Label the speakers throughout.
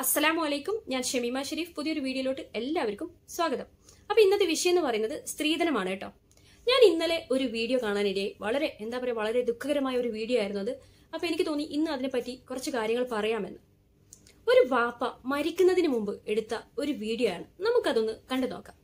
Speaker 1: അസ്സലാമു അലൈക്കും ഞാൻ ഷമീമ ഷെരീഫ് പുതിയൊരു വീഡിയോയിലോട്ട് എല്ലാവർക്കും സ്വാഗതം അപ്പൊ ഇന്നത്തെ വിഷയം എന്ന് പറയുന്നത് സ്ത്രീധനമാണ് കേട്ടോ ഞാൻ ഇന്നലെ ഒരു വീഡിയോ കാണാനിടയായി വളരെ എന്താ പറയുക വളരെ ദുഃഖകരമായ ഒരു വീഡിയോ ആയിരുന്നു അത് അപ്പൊ എനിക്ക് തോന്നി ഇന്ന് അതിനെപ്പറ്റി കുറച്ച് കാര്യങ്ങൾ പറയാമെന്ന് ഒരു വാപ്പ മരിക്കുന്നതിന് മുമ്പ് എടുത്ത ഒരു വീഡിയോ ആണ് നമുക്കതൊന്ന് കണ്ടു നോക്കാം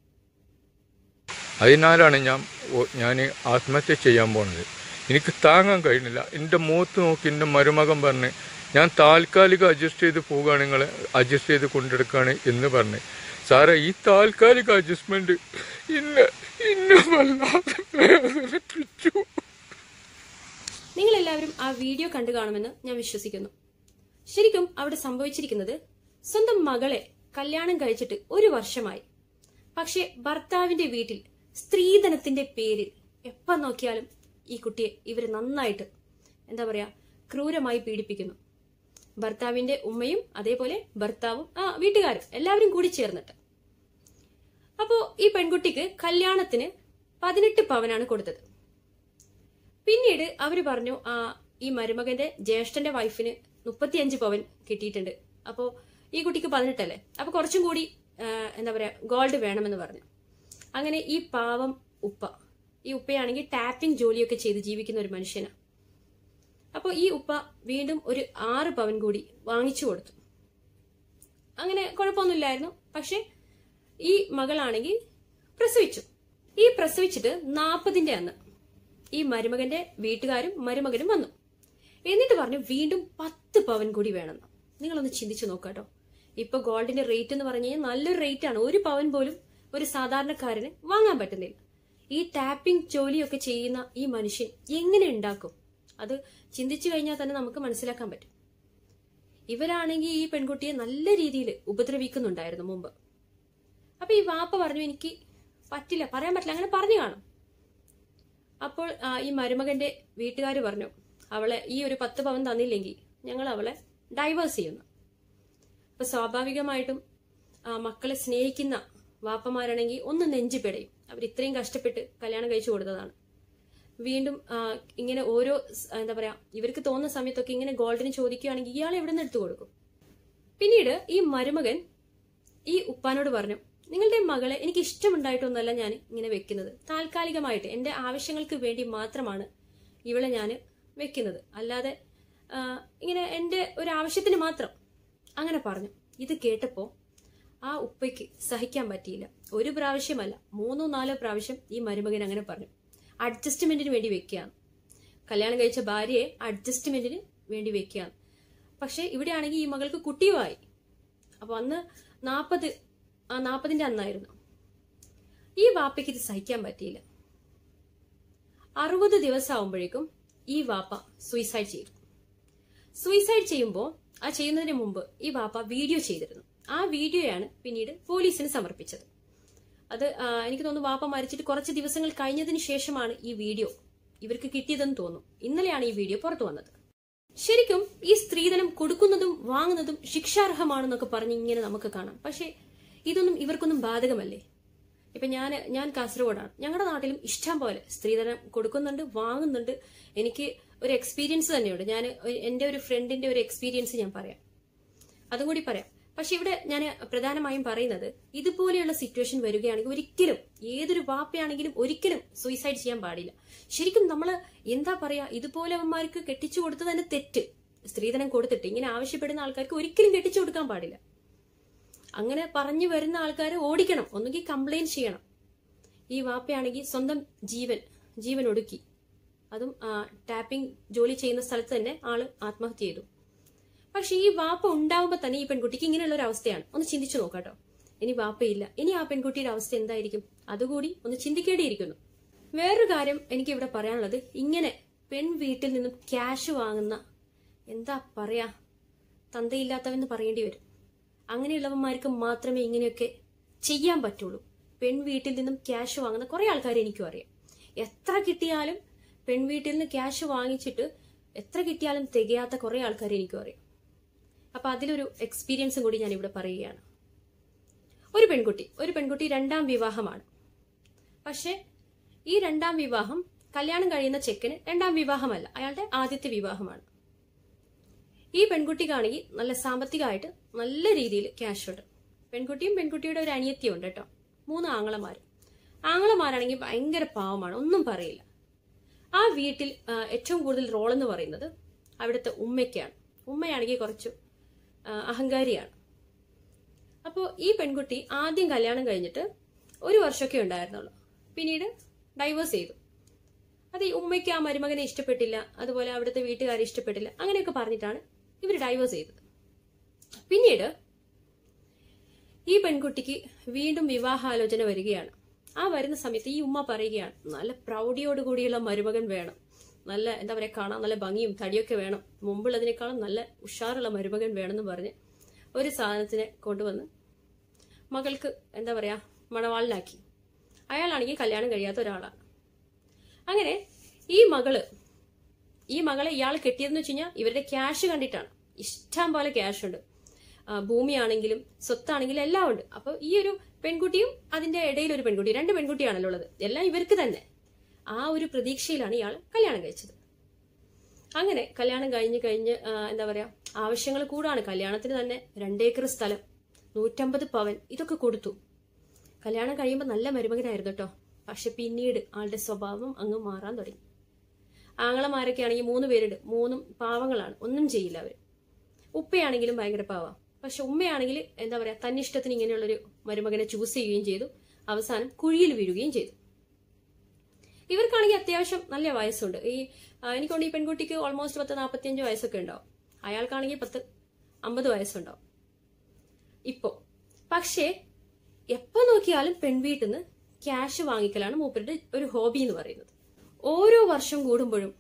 Speaker 2: അതിനാലാണ് ഞാൻ ഞാൻ ആത്മഹത്യ ചെയ്യാൻ പോകുന്നത് എനിക്ക് താങ്ങാൻ കഴിയുന്നില്ല എൻ്റെ മുഖത്ത് നോക്കി എൻ്റെ മരുമകൻ പറഞ്ഞ് ഞാൻ താൽക്കാലിക അഡ്ജസ്റ്റ് ചെയ്ത് പോവുകയാണ് നിങ്ങളെ അഡ്ജസ്റ്റ് ചെയ്ത് കൊണ്ടെടുക്കുകയാണ് എന്ന് പറഞ്ഞ് സാറേ ഈ താൽക്കാലിക അഡ്ജസ്റ്റ്മെന്റ് ഇന്ന് ഇന്ന് വല്ലാതെ വേദനിപ്പിച്ചു
Speaker 1: നിങ്ങൾ എല്ലാവരും ആ വീഡിയോ കണ്ടു കാണുമെന്ന് ഞാൻ വിശ്വസിക്കുന്നു ശരിക്കും അവിടെ സംഭവിച്ചിരിക്കുന്നത് സ്വന്തം മകളെ കല്യാണം കഴിച്ചിട്ട് ഒരു വർഷമായി പക്ഷെ ഭർത്താവിന്റെ വീട്ടിൽ സ്ത്രീധനത്തിന്റെ പേരിൽ എപ്പം നോക്കിയാലും ഈ കുട്ടിയെ ഇവര് നന്നായിട്ട് എന്താ പറയാ ക്രൂരമായി പീഡിപ്പിക്കുന്നു ഭർത്താവിന്റെ ഉമ്മയും അതേപോലെ ഭർത്താവും ആ വീട്ടുകാരും എല്ലാവരും കൂടി ചേർന്നിട്ട് അപ്പോ ഈ പെൺകുട്ടിക്ക് കല്യാണത്തിന് പതിനെട്ട് പവനാണ് കൊടുത്തത് പിന്നീട് അവര് പറഞ്ഞു ആ ഈ മരുമകന്റെ ജ്യേഷ്ഠന്റെ വൈഫിന് മുപ്പത്തിയഞ്ച് പവൻ കിട്ടിയിട്ടുണ്ട് അപ്പോ ഈ കുട്ടിക്ക് പതിനെട്ടല്ലേ അപ്പൊ കുറച്ചും കൂടി ആ, എന്താ പറയാ ഗോൾഡ് വേണമെന്ന് പറഞ്ഞു അങ്ങനെ ഈ പാവം ഉപ്പ ഈ ഉപ്പയാണെങ്കിൽ ടാപ്പിംഗ് ജോലിയൊക്കെ ചെയ്ത് ജീവിക്കുന്ന ഒരു മനുഷ്യനാണ് അപ്പോൾ ഈ ഉപ്പ വീണ്ടും ഒരു ആറ് പവൻ കൂടി വാങ്ങിച്ചു കൊടുത്തു അങ്ങനെ കുഴപ്പമൊന്നുമില്ലായിരുന്നു പക്ഷെ ഈ മകളാണെങ്കിൽ പ്രസവിച്ചു ഈ പ്രസവിച്ചിട്ട് നാൽപ്പതിന്റെ അന്ന് ഈ മരുമകന്റെ വീട്ടുകാരും മരുമകനും വന്നു എന്നിട്ട് പറഞ്ഞു വീണ്ടും പത്ത് പവൻ കൂടി വേണമെന്ന് നിങ്ങളൊന്ന് ചിന്തിച്ചു നോക്കാട്ടോ ഇപ്പൊ ഗോൾഡിന്റെ റേറ്റ് എന്ന് പറഞ്ഞു കഴിഞ്ഞാൽ നല്ലൊരു റേറ്റ് ആണ് ഒരു പവൻ പോലും ഒരു സാധാരണക്കാരന് വാങ്ങാൻ പറ്റുന്നില്ല ഈ ടാപ്പിംഗ് ജോലിയൊക്കെ ചെയ്യുന്ന ഈ മനുഷ്യൻ എങ്ങനെ ഉണ്ടാക്കും അത് ചിന്തിച്ചു കഴിഞ്ഞാൽ തന്നെ നമുക്ക് മനസ്സിലാക്കാൻ പറ്റും ഇവരാണെങ്കിൽ ഈ പെൺകുട്ടിയെ നല്ല രീതിയിൽ ഉപദ്രവിക്കുന്നുണ്ടായിരുന്നു മുമ്പ് അപ്പൊ ഈ വാപ്പ പറഞ്ഞു എനിക്ക് പറ്റില്ല പറയാൻ പറ്റില്ല അങ്ങനെ പറഞ്ഞു കാണും അപ്പോൾ ആ, ഈ മരുമകന്റെ വീട്ടുകാർ പറഞ്ഞു അവളെ ഈ ഒരു പത്ത് പവൻ തന്നില്ലെങ്കിൽ ഞങ്ങൾ അവളെ ഡൈവേഴ്സ് ചെയ്യുന്നു അപ്പൊ സ്വാഭാവികമായിട്ടും ആ, മക്കളെ സ്നേഹിക്കുന്ന വാപ്പമാരാണെങ്കിൽ ഒന്ന് നെഞ്ചു പിടയും അവർ ഇത്രയും കഷ്ടപ്പെട്ട് കല്യാണം കഴിച്ചു കൊടുത്തതാണ് വീണ്ടും ആ, ഇങ്ങനെ ഓരോ സ്- എന്താ പറയാ ഇവർക്ക് തോന്നുന്ന സമയത്തൊക്കെ ഇങ്ങനെ ഗോൾഡിന് ചോദിക്കുകയാണെങ്കിൽ ഇയാൾ എവിടെ നിന്ന് എടുത്തു കൊടുക്കും പിന്നീട് ഈ മരുമകൻ ഈ ഉപ്പാനോട് പറഞ്ഞു നിങ്ങളുടെ മകളെ എനിക്ക് ഇഷ്ടമുണ്ടായിട്ടൊന്നല്ല ഞാൻ ഇങ്ങനെ വെക്കുന്നത് താൽക്കാലികമായിട്ട് എന്റെ ആവശ്യങ്ങൾക്ക് വേണ്ടി മാത്രമാണ് ഇവളെ ഞാൻ വെക്കുന്നത് അല്ലാതെ ആ, ഇങ്ങനെ എന്റെ ഒരു ആവശ്യത്തിന് മാത്രം അങ്ങനെ പറഞ്ഞു ഇത് കേട്ടപ്പോ ആ ഉപ്പയ്ക്ക് സഹിക്കാൻ പറ്റിയില്ല ഒരു പ്രാവശ്യമല്ല മൂന്നോ നാലോ പ്രാവശ്യം ഈ മരുമകൻ അങ്ങനെ പറഞ്ഞു അഡ്ജസ്റ്റ്മെന്റിന് വേണ്ടി വെക്കുകയാണ് കല്യാണം കഴിച്ച ഭാര്യയെ അഡ്ജസ്റ്റ്മെന്റിന് വേണ്ടി വെക്കുകയാണ് പക്ഷെ ഇവിടെയാണെങ്കിൽ ഈ മകൾക്ക് കുട്ടിയുമായി അപ്പൊ അന്ന് നാൽപ്പത് ആ നാൽപ്പതിന്റെ അന്നായിരുന്നു ഈ വാപ്പയ്ക്ക് ഇത് സഹിക്കാൻ പറ്റിയില്ല അറുപത് ദിവസം ആവുമ്പോഴേക്കും ഈ വാപ്പ സൂയിസൈഡ് ചെയ്തു സൂയിസൈഡ് ചെയ്യുമ്പോൾ ആ ചെയ്യുന്നതിന് മുമ്പ് ഈ വാപ്പ വീഡിയോ ചെയ്തിരുന്നു ആ വീഡിയോയാണ് പിന്നീട് പോലീസിന് സമർപ്പിച്ചത് അത് ആ, എനിക്ക് തോന്നുന്നു വാപ്പ മരിച്ചിട്ട് കുറച്ച് ദിവസങ്ങൾ കഴിഞ്ഞതിന് ശേഷമാണ് ഈ വീഡിയോ ഇവർക്ക് കിട്ടിയതെന്ന് തോന്നുന്നു ഇന്നലെയാണ് ഈ വീഡിയോ പുറത്തു വന്നത് ശരിക്കും ഈ സ്ത്രീധനം കൊടുക്കുന്നതും വാങ്ങുന്നതും ശിക്ഷാർഹമാണെന്നൊക്കെ പറഞ്ഞ് ഇങ്ങനെ നമുക്ക് കാണാം പക്ഷേ ഇതൊന്നും ഇവർക്കൊന്നും ബാധകമല്ലേ ഇപ്പൊ ഞാൻ ഞാൻ കാസർഗോഡാണ് ഞങ്ങളുടെ നാട്ടിലും ഇഷ്ടം പോലെ സ്ത്രീധനം കൊടുക്കുന്നുണ്ട് വാങ്ങുന്നുണ്ട് എനിക്ക് ഒരു എക്സ്പീരിയൻസ് തന്നെയുണ്ട് ഞാൻ എന്റെ ഒരു ഫ്രണ്ടിന്റെ ഒരു എക്സ്പീരിയൻസ് ഞാൻ പറയാം അതും കൂടി പറയാം പക്ഷെ ഇവിടെ ഞാൻ പ്രധാനമായും പറയുന്നത് ഇതുപോലെയുള്ള സിറ്റുവേഷൻ വരികയാണെങ്കിൽ ഒരിക്കലും ഏതൊരു വാപ്പയാണെങ്കിലും ഒരിക്കലും സൂയിസൈഡ് ചെയ്യാൻ പാടില്ല ശരിക്കും നമ്മൾ എന്താ പറയാ ഇതുപോലെ അവന്മാർക്ക് കെട്ടിച്ചു കൊടുത്തത് തന്നെ തെറ്റ് സ്ത്രീധനം കൊടുത്തിട്ട് ഇങ്ങനെ ആവശ്യപ്പെടുന്ന ആൾക്കാർക്ക് ഒരിക്കലും കെട്ടിച്ചു കൊടുക്കാൻ പാടില്ല അങ്ങനെ പറഞ്ഞു വരുന്ന ആൾക്കാരെ ഓടിക്കണം ഒന്നുകിൽ കംപ്ലൈന്റ് ചെയ്യണം ഈ വാപ്പയാണെങ്കിൽ സ്വന്തം ജീവൻ ജീവൻ ഒടുക്കി അതും ആ, ടാപ്പിംഗ് ജോലി ചെയ്യുന്ന സ്ഥലത്ത് തന്നെ ആള് ആത്മഹത്യ ചെയ്തു പക്ഷെ ഈ വാപ്പ ഉണ്ടാവുമ്പോൾ തന്നെ ഈ പെൺകുട്ടിക്ക് ഇങ്ങനെയുള്ള ഒരു അവസ്ഥയാണ് ഒന്ന് ചിന്തിച്ചു നോക്കാട്ടോ ഇനി വാപ്പയില്ല ഇനി ആ പെൺകുട്ടിയുടെ അവസ്ഥ എന്തായിരിക്കും അതുകൂടി ഒന്ന് ചിന്തിക്കേണ്ടിയിരിക്കുന്നു വേറൊരു കാര്യം എനിക്ക് ഇവിടെ പറയാനുള്ളത് ഇങ്ങനെ പെൺ വീട്ടിൽ നിന്നും ക്യാഷ് വാങ്ങുന്ന എന്താ പറയാ തന്തയില്ലാത്തവെന്ന് പറയേണ്ടി വരും അങ്ങനെയുള്ളവന്മാർക്ക് മാത്രമേ ഇങ്ങനെയൊക്കെ ചെയ്യാൻ പറ്റുള്ളൂ പെൺ വീട്ടിൽ നിന്നും ക്യാഷ് വാങ്ങുന്ന കുറെ ആൾക്കാരെ എനിക്കും അറിയാം എത്ര കിട്ടിയാലും പെൺ വീട്ടിൽ നിന്ന് ക്യാഷ് വാങ്ങിച്ചിട്ട് എത്ര കിട്ടിയാലും തികയാത്ത കുറെ ആൾക്കാരെ എനിക്കും അറിയാം അപ്പൊ അതിലൊരു എക്സ്പീരിയൻസും കൂടി ഞാൻ ഇവിടെ പറയുകയാണ് ഒരു പെൺകുട്ടി ഒരു പെൺകുട്ടി രണ്ടാം വിവാഹമാണ് പക്ഷെ ഈ രണ്ടാം വിവാഹം കല്യാണം കഴിയുന്ന ചെക്കന് രണ്ടാം വിവാഹമല്ല അയാളുടെ ആദ്യത്തെ വിവാഹമാണ് ഈ പെൺകുട്ടിക്കാണെങ്കിൽ നല്ല സാമ്പത്തികമായിട്ട് നല്ല രീതിയിൽ ക്യാഷ് ഉണ്ട് പെൺകുട്ടിയും പെൺകുട്ടിയുടെ ഒരു അനിയത്തിയും ഉണ്ട് കേട്ടോ മൂന്ന് ആങ്ങളമാരും ആങ്ങളമാരാണെങ്കിൽ ഭയങ്കര പാവമാണ് ഒന്നും പറയില്ല ആ വീട്ടിൽ ആ, ഏറ്റവും കൂടുതൽ റോൾ എന്ന് പറയുന്നത് അവിടുത്തെ ഉമ്മയ്ക്കാണ് ഉമ്മയാണെങ്കിൽ കുറച്ച് ആ, അഹങ്കാരിയാണ് അപ്പോൾ ഈ പെൺകുട്ടി ആദ്യം കല്യാണം കഴിഞ്ഞിട്ട് ഒരു വർഷമൊക്കെ ഉണ്ടായിരുന്നുള്ളൂ പിന്നീട് ഡൈവേഴ്സ് ചെയ്തു അത് ഈ ഉമ്മയ്ക്ക് ആ മരുമകനെ ഇഷ്ടപ്പെട്ടില്ല അതുപോലെ അവിടുത്തെ വീട്ടുകാരെ ഇഷ്ടപ്പെട്ടില്ല അങ്ങനെയൊക്കെ പറഞ്ഞിട്ടാണ് ഇവർ ഡൈവേഴ്സ് ചെയ്തത് പിന്നീട് ഈ പെൺകുട്ടിക്ക് വീണ്ടും വിവാഹാലോചന വരികയാണ് ആ വരുന്ന സമയത്ത് ഈ ഉമ്മ പറയുകയാണ് നല്ല പ്രൗഢിയോട് കൂടിയുള്ള മരുമകൻ വേണം നല്ല എന്താ പറയാ കാണാൻ നല്ല ഭംഗിയും തടിയൊക്കെ വേണം മുമ്പുള്ളതിനേക്കാളും നല്ല ഉഷാറുള്ള മരുമകൻ വേണമെന്ന് പറഞ്ഞ് ഒരു സാധനത്തിനെ കൊണ്ടുവന്ന് മകൾക്ക് എന്താ പറയാ മണവാളിലാക്കി അയാളാണെങ്കിൽ കല്യാണം കഴിയാത്ത ഒരാളാണ് അങ്ങനെ ഈ മകള് ഈ മകളെ ഇയാൾ കെട്ടിയതെന്ന് വെച്ച് കഴിഞ്ഞാൽ ഇവരുടെ ക്യാഷ് കണ്ടിട്ടാണ് ഇഷ്ടം പോലെ ക്യാഷ് ഉണ്ട് ആ, ഭൂമിയാണെങ്കിലും സ്വത്താണെങ്കിലും എല്ലാം ഉണ്ട് അപ്പൊ ഈ ഒരു പെൺകുട്ടിയും അതിന്റെ ഇടയിൽ ഒരു പെൺകുട്ടി രണ്ട് പെൺകുട്ടിയാണല്ലോ ഉള്ളത് എല്ലാം ഇവർക്ക് തന്നെ ആ ഒരു പ്രതീക്ഷയിലാണ് ഇയാൾ കല്യാണം കഴിച്ചത് അങ്ങനെ കല്യാണം കഴിഞ്ഞ് കഴിഞ്ഞ് ആ, എന്താ പറയാ ആവശ്യങ്ങൾ കൂടാണ് കല്യാണത്തിന് തന്നെ രണ്ടേക്കർ സ്ഥലം നൂറ്റമ്പത് പവൻ ഇതൊക്കെ കൊടുത്തു കല്യാണം കഴിയുമ്പോൾ നല്ല മരുമകനായിരുന്നു കേട്ടോ പക്ഷെ പിന്നീട് ആളുടെ സ്വഭാവം അങ്ങ് മാറാൻ തുടങ്ങി ആങ്ങളമാരൊക്കെ ആണെങ്കിൽ മൂന്ന് പേരുണ്ട് മൂന്നും പാവങ്ങളാണ് ഒന്നും ചെയ്യില്ല അവര് ഉപ്പയാണെങ്കിലും ഭയങ്കര പാവ പക്ഷെ ഉമ്മയാണെങ്കിൽ എന്താ പറയാ തന്നിഷ്ടത്തിന് ഇങ്ങനെയുള്ളൊരു മരുമകനെ ചൂസ് ചെയ്യുകയും ചെയ്തു അവസാനം കുഴിയിൽ വീഴുകയും ചെയ്തു ഇവർക്കാണെങ്കിൽ അത്യാവശ്യം നല്ല വയസ്സുണ്ട് ഈ ആ, എനിക്കൊണ്ട് ഈ പെൺകുട്ടിക്ക് ഓൾമോസ്റ്റ് പത്ത് നാൽപ്പത്തിയഞ്ച് വയസ്സൊക്കെ ഉണ്ടാവും അയാൾക്കാണെങ്കിൽ പത്ത് അമ്പത് വയസ്സുണ്ടാവും ഇപ്പോ പക്ഷേ എപ്പോ നോക്കിയാലും പെൺവീട്ടിൽ നിന്ന് ക്യാഷ് വാങ്ങിക്കലാണ് മൂപ്പരുടെ ഒരു ഹോബി എന്ന് പറയുന്നത് ഓരോ വർഷം കൂടുമ്പോഴും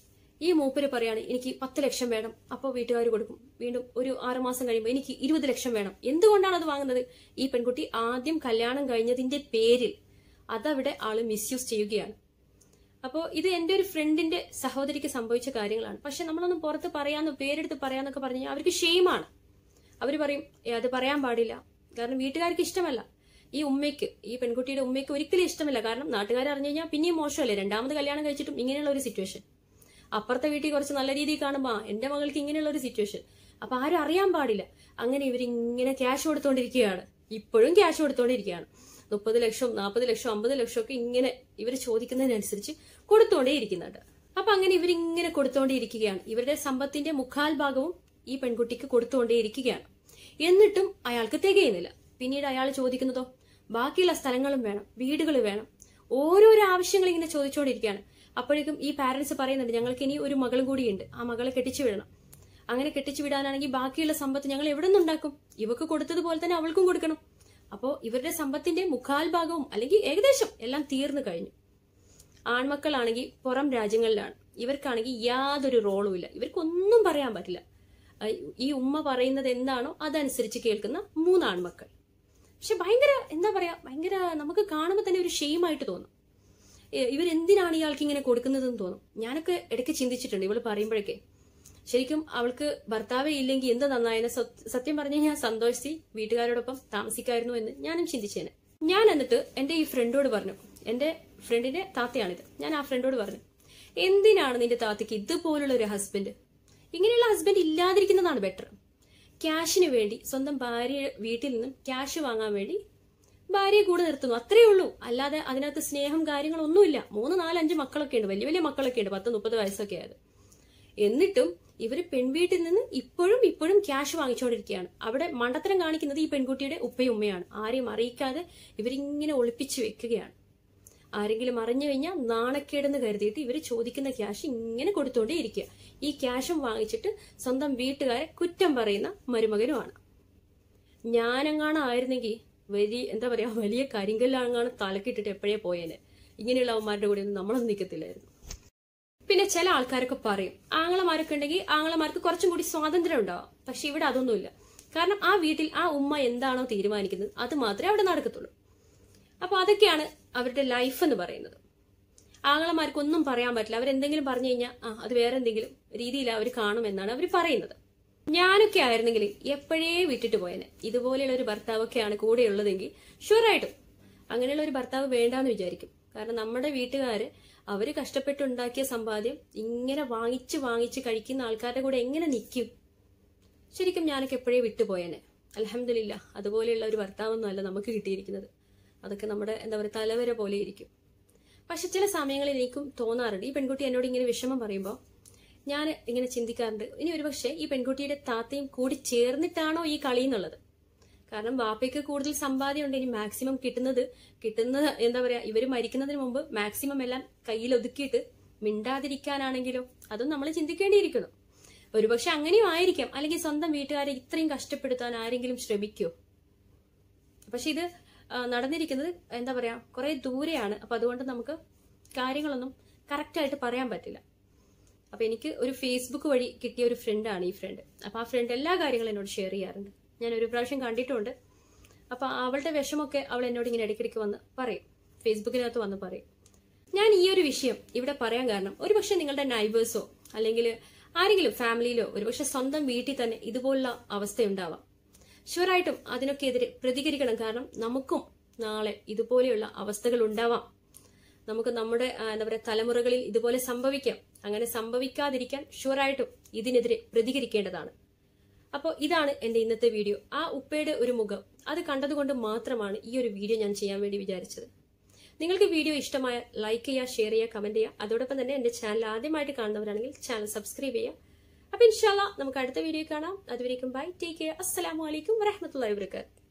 Speaker 1: ഈ മൂപ്പര് പറയാണ് എനിക്ക് പത്ത് ലക്ഷം വേണം അപ്പോൾ വീട്ടുകാർ കൊടുക്കും വീണ്ടും ഒരു ആറ് മാസം കഴിയുമ്പോൾ എനിക്ക് ഇരുപത് ലക്ഷം വേണം എന്തുകൊണ്ടാണ് അത് വാങ്ങുന്നത് ഈ പെൺകുട്ടി ആദ്യം കല്യാണം കഴിഞ്ഞതിന്റെ പേരിൽ അതവിടെ ആള് മിസ്യൂസ് ചെയ്യുകയാണ് അപ്പോൾ ഇത് എന്റെ ഒരു ഫ്രണ്ടിന്റെ സഹോദരിക്ക് സംഭവിച്ച കാര്യങ്ങളാണ് പക്ഷെ നമ്മളൊന്നും പുറത്ത് പറയാന്ന് പേരെടുത്ത് പറയാന്നൊക്കെ പറഞ്ഞു കഴിഞ്ഞാൽ അവർക്ക് ഷെയിമാണ് അവർ പറയും "ഏ, അത് പറയാൻ പാടില്ല കാരണം വീട്ടുകാർക്ക് ഇഷ്ടമല്ല ഈ ഉമ്മയ്ക്ക് ഈ പെൺകുട്ടിയുടെ ഉമ്മയ്ക്ക് ഒരിക്കലും ഇഷ്ടമല്ല കാരണം നാട്ടുകാർ അറിഞ്ഞു കഴിഞ്ഞാൽ പിന്നെയും മോശമല്ലേ രണ്ടാമത് കല്യാണം കഴിച്ചിട്ടും ഇങ്ങനെയുള്ള ഒരു സിറ്റുവേഷൻ അപ്പുറത്തെ വീട്ടിൽ കുറച്ച് നല്ല രീതിയിൽ കാണുമ്പോ ആ, എന്റെ മകൾക്ക് ഇങ്ങനെയുള്ള ഒരു സിറ്റുവേഷൻ അപ്പൊ ആരും അറിയാൻ പാടില്ല അങ്ങനെ ഇവരിങ്ങനെ ക്യാഷ് കൊടുത്തോണ്ടിരിക്കുകയാണ് ഇപ്പോഴും ക്യാഷ് കൊടുത്തോണ്ടിരിക്കുകയാണ് മുപ്പത് ലക്ഷം നാൽപ്പത് ലക്ഷം അമ്പത് ലക്ഷം ഒക്കെ ഇങ്ങനെ ഇവർ ചോദിക്കുന്നതിനനുസരിച്ച് കൊടുത്തോണ്ടേ ഇരിക്കുന്നുണ്ട് അപ്പൊ അങ്ങനെ ഇവരിങ്ങനെ കൊടുത്തോണ്ടേ ഇരിക്കുകയാണ് ഇവരുടെ സമ്പത്തിന്റെ മുക്കാൽ ഭാഗവും ഈ പെൺകുട്ടിക്ക് കൊടുത്തുകൊണ്ടേ ഇരിക്കുകയാണ് എന്നിട്ടും അയാൾക്ക് തികയുന്നില്ല പിന്നീട് അയാൾ ചോദിക്കുന്നതോ ബാക്കിയുള്ള സ്ഥലങ്ങളും വേണം വീടുകൾ വേണം ഓരോരോ ആവശ്യങ്ങൾ ഇങ്ങനെ ചോദിച്ചുകൊണ്ടിരിക്കുകയാണ് അപ്പോഴേക്കും ഈ പാരന്റ്സ് പറയുന്നുണ്ട് ഞങ്ങൾക്ക് ഇനി ഒരു മകളും കൂടിയുണ്ട് ആ മകളെ കെട്ടിച്ചു വിടണം അങ്ങനെ കെട്ടിച്ചു വിടാനാണെങ്കിൽ ബാക്കിയുള്ള സമ്പത്ത് ഞങ്ങൾ എവിടെ നിന്നുണ്ടാക്കും ഇവക്ക് കൊടുത്തതുപോലെ തന്നെ അവൾക്കും കൊടുക്കണം അപ്പോ ഇവരുടെ സമ്പത്തിന്റെ മുക്കാൽ ഭാഗവും അല്ലെങ്കിൽ ഏകദേശം എല്ലാം തീർന്നു കഴിഞ്ഞു ആൺമക്കളാണെങ്കിൽ പുറം രാജ്യങ്ങളിലാണ് ഇവർക്കാണെങ്കിൽ യാതൊരു റോളും ഇല്ല ഇവർക്കൊന്നും പറയാൻ പറ്റില്ല അഹ് ഈ ഉമ്മ പറയുന്നത് എന്താണോ അതനുസരിച്ച് കേൾക്കുന്ന മൂന്ന് ആൺമക്കൾ പക്ഷെ ഭയങ്കര എന്താ പറയാ ഭയങ്കര നമുക്ക് കാണുമ്പോൾ തന്നെ ഒരു ഷെയിമായിട്ട് തോന്നും ഏ- ഇവരെന്തിനാണ് ഇയാൾക്ക് ഇങ്ങനെ കൊടുക്കുന്നതെന്ന് തോന്നും ഞാനൊക്കെ ഇടയ്ക്ക് ചിന്തിച്ചിട്ടുണ്ട് ഇവള് പറയുമ്പോഴൊക്കെ ശരിക്കും അവൾക്ക് ഭർത്താവേ ഇല്ലെങ്കിൽ എന്ത് നന്നായെന്ന് സത്യ- സത്യം പറഞ്ഞു കഴിഞ്ഞാൽ സന്തോഷിച്ച് വീട്ടുകാരോടൊപ്പം താമസിക്കായിരുന്നു എന്ന് ഞാനും ചിന്തിച്ചേനെ ഞാൻ എന്നിട്ട് എന്റെ ഈ ഫ്രണ്ടോട് പറഞ്ഞു എന്റെ ഫ്രണ്ടിന്റെ താത്തയാണിത് ഞാൻ ആ ഫ്രണ്ടോട് പറഞ്ഞു എന്തിനാണ് നിന്റെ താത്തയ്ക്ക് ഇതുപോലുള്ള ഒരു ഹസ്ബൻഡ് ഇങ്ങനെയുള്ള ഹസ്ബൻഡ് ഇല്ലാതിരിക്കുന്നതാണ് ബെറ്റർ ക്യാഷിന് വേണ്ടി സ്വന്തം ഭാര്യ വീട്ടിൽ നിന്നും ക്യാഷ് വാങ്ങാൻ വേണ്ടി ഭാര്യയെ കൂടെ നിർത്തുന്നു അത്രേ ഉള്ളൂ അല്ലാതെ അതിനകത്ത് സ്നേഹം കാര്യങ്ങളൊന്നുമില്ല മൂന്ന് നാല് അഞ്ച് മക്കളൊക്കെ ഉണ്ട് വലിയ വലിയ മക്കളൊക്കെ ഉണ്ട് പത്ത് മുപ്പത് വയസ്സൊക്കെ ആയത് എന്നിട്ടും ഇവര് പെൺവീട്ടിൽ നിന്ന് ഇപ്പോഴും ഇപ്പോഴും ക്യാഷ് വാങ്ങിച്ചുകൊണ്ടിരിക്കുകയാണ് അവിടെ മണ്ടത്തരം കാണിക്കുന്നത് ഈ പെൺകുട്ടിയുടെ ഉപ്പയും ഉമ്മയാണ് ആരെയും അറിയിക്കാതെ ഇവരിങ്ങനെ ഒളിപ്പിച്ചു വെക്കുകയാണ് ആരെങ്കിലും അറിഞ്ഞു കഴിഞ്ഞാൽ നാണക്കേടെന്ന് കരുതിയിട്ട് ഇവർ ചോദിക്കുന്ന ക്യാഷ് ഇങ്ങനെ കൊടുത്തോണ്ടേ ഇരിക്കുക ഈ ക്യാഷും വാങ്ങിച്ചിട്ട് സ്വന്തം വീട്ടുകാരെ കുറ്റം പറയുന്ന മരുമകനുമാണ് ഞാനെങ്ങാണ് ആയിരുന്നെങ്കിൽ വലിയ എന്താ പറയാ വലിയ കരിങ്കല്ലാങ്ങാണ് തലക്കിട്ടിട്ട് എപ്പോഴേ പോയേനെ ഇങ്ങനെയുള്ള അവന്മാരുടെ കൂടെ ഒന്നും നമ്മളൊന്നും നിൽക്കത്തില്ലായിരുന്നു പിന്നെ ചില ആൾക്കാരൊക്കെ പറയും ആങ്ങളമാരൊക്കെ ഉണ്ടെങ്കിൽ ആങ്ങളമാർക്ക് കുറച്ചും കൂടി സ്വാതന്ത്ര്യം ഉണ്ടാവും പക്ഷെ ഇവിടെ അതൊന്നുമില്ല കാരണം ആ വീട്ടിൽ ആ ഉമ്മ എന്താണോ തീരുമാനിക്കുന്നത് അത് മാത്രമേ അവിടെ നടക്കത്തുള്ളൂ അപ്പൊ അതൊക്കെയാണ് അവരുടെ ലൈഫ് എന്ന് പറയുന്നത് ആങ്ങളമാർക്കൊന്നും പറയാൻ പറ്റില്ല അവരെന്തെങ്കിലും പറഞ്ഞു കഴിഞ്ഞാൽ ആ അത് വേറെ എന്തെങ്കിലും രീതിയിൽ അവർ കാണുമെന്നാണ് അവർ പറയുന്നത് ഞാനൊക്കെ ആയിരുന്നെങ്കിൽ എപ്പോഴേ വിട്ടിട്ട് പോയേനെ ഇതുപോലെയുള്ള ഒരു ഭർത്താവൊക്കെയാണ് കൂടെയുള്ളതെങ്കിൽ ഷുവറായിട്ടും അങ്ങനെയുള്ള ഒരു ഭർത്താവ് വേണ്ടാന്ന് വിചാരിക്കും കാരണം നമ്മുടെ വീട്ടുകാര് അവര് കഷ്ടപ്പെട്ടുണ്ടാക്കിയ സമ്പാദ്യം ഇങ്ങനെ വാങ്ങിച്ച് വാങ്ങിച്ച് കഴിക്കുന്ന ആൾക്കാരുടെ കൂടെ എങ്ങനെ നിൽക്കും ശരിക്കും ഞാനൊക്കെ എപ്പോഴേ വിട്ടുപോയേനെ അലഹമില്ല അതുപോലെയുള്ള ഒരു ഭർത്താവൊന്നും അല്ല നമുക്ക് കിട്ടിയിരിക്കുന്നത് അതൊക്കെ നമ്മുടെ എന്താ പറയുക തലവര പോലെ ഇരിക്കും പക്ഷെ ചില സമയങ്ങളിൽ എനിക്കും തോന്നാറുണ്ട് ഈ പെൺകുട്ടി എന്നോട് ഇങ്ങനെ വിഷമം പറയുമ്പോൾ ഞാൻ ഇങ്ങനെ ചിന്തിക്കാറുണ്ട് ഇനി ഒരുപക്ഷെ ഈ പെൺകുട്ടിയുടെ താത്തയും കൂടി ചേർന്നിട്ടാണോ ഈ കളി എന്നുള്ളത് കാരണം വാപ്പയ്ക്ക് കൂടുതൽ സമ്പാദ്യം ഉണ്ട് ഇനി മാക്സിമം കിട്ടുന്നത് കിട്ടുന്ന എന്താ പറയാ ഇവര് മരിക്കുന്നതിന് മുമ്പ് മാക്സിമം എല്ലാം കയ്യിൽ ഒതുക്കിയിട്ട് മിണ്ടാതിരിക്കാനാണെങ്കിലോ അതും നമ്മൾ ചിന്തിക്കേണ്ടിയിരിക്കുന്നു ഒരുപക്ഷെ അങ്ങനെയും ആയിരിക്കാം അല്ലെങ്കിൽ സ്വന്തം വീട്ടുകാരെ ഇത്രയും കഷ്ടപ്പെടുത്താൻ ആരെങ്കിലും ശ്രമിക്കോ പക്ഷെ ഇത് ആ, നടന്നിരിക്കുന്നത് എന്താ പറയാ കുറെ ദൂരെയാണ് അപ്പൊ അതുകൊണ്ട് നമുക്ക് കാര്യങ്ങളൊന്നും കറക്റ്റ് ആയിട്ട് പറയാൻ പറ്റില്ല അപ്പൊ എനിക്ക് ഒരു ഫേസ്ബുക്ക് വഴി കിട്ടിയ ഒരു ഫ്രണ്ടാണ് ഈ ഫ്രണ്ട് അപ്പൊ ആ ഫ്രണ്ട് എല്ലാ കാര്യങ്ങളും എന്നോട് ഷെയർ ചെയ്യാറുണ്ട് ഞാൻ ഒരു പ്രാവശ്യം കണ്ടിട്ടുണ്ട് അപ്പൊ അവളുടെ വിഷമൊക്കെ അവൾ എന്നോട് ഇങ്ങനെ ഇടയ്ക്കിടയ്ക്ക് വന്ന് പറയും ഫേസ്ബുക്കിനകത്ത് വന്ന് പറയും ഞാൻ ഈ ഒരു വിഷയം ഇവിടെ പറയാൻ കാരണം ഒരുപക്ഷെ നിങ്ങളുടെ നൈബേഴ്സോ അല്ലെങ്കിൽ ആരെങ്കിലും ഫാമിലിയിലോ ഒരുപക്ഷെ സ്വന്തം വീട്ടിൽ തന്നെ ഇതുപോലുള്ള അവസ്ഥയുണ്ടാവാം ഷുവറായിട്ടും അതിനൊക്കെ എതിരെ പ്രതികരിക്കണം കാരണം നമുക്കും നാളെ ഇതുപോലെയുള്ള അവസ്ഥകൾ ഉണ്ടാവാം നമുക്ക് നമ്മുടെ ആ, എന്താ പറയുക തലമുറകളിൽ ഇതുപോലെ സംഭവിക്കാം അങ്ങനെ സംഭവിക്കാതിരിക്കാൻ ഷുവറായിട്ടും ഇതിനെതിരെ പ്രതികരിക്കേണ്ടതാണ് അപ്പോൾ ഇതാണ് എന്റെ ഇന്നത്തെ വീഡിയോ ആ ഉപ്പയുടെ ഒരു മുഖം അത് കണ്ടതുകൊണ്ട് മാത്രമാണ് ഈ ഒരു വീഡിയോ ഞാൻ ചെയ്യാൻ വേണ്ടി വിചാരിച്ചത് നിങ്ങൾക്ക് വീഡിയോ ഇഷ്ടമായ ലൈക്ക് ചെയ്യുക ഷെയർ ചെയ്യുക കമന്റ് ചെയ്യുക അതോടൊപ്പം തന്നെ എന്റെ ചാനൽ ആദ്യമായിട്ട് കാണുന്നവരാണെങ്കിൽ ചാനൽ സബ്സ്ക്രൈബ് ചെയ്യുക അപ്പൊ ഇൻഷാല്ല നമുക്ക് അടുത്ത വീഡിയോ കാണാം അതുവരേക്കും ബൈ ടേക്ക് കെയർ അസ്സലാമു അലൈക്കും വറഹമത്തുള്ളാഹി വബറകാതുഹു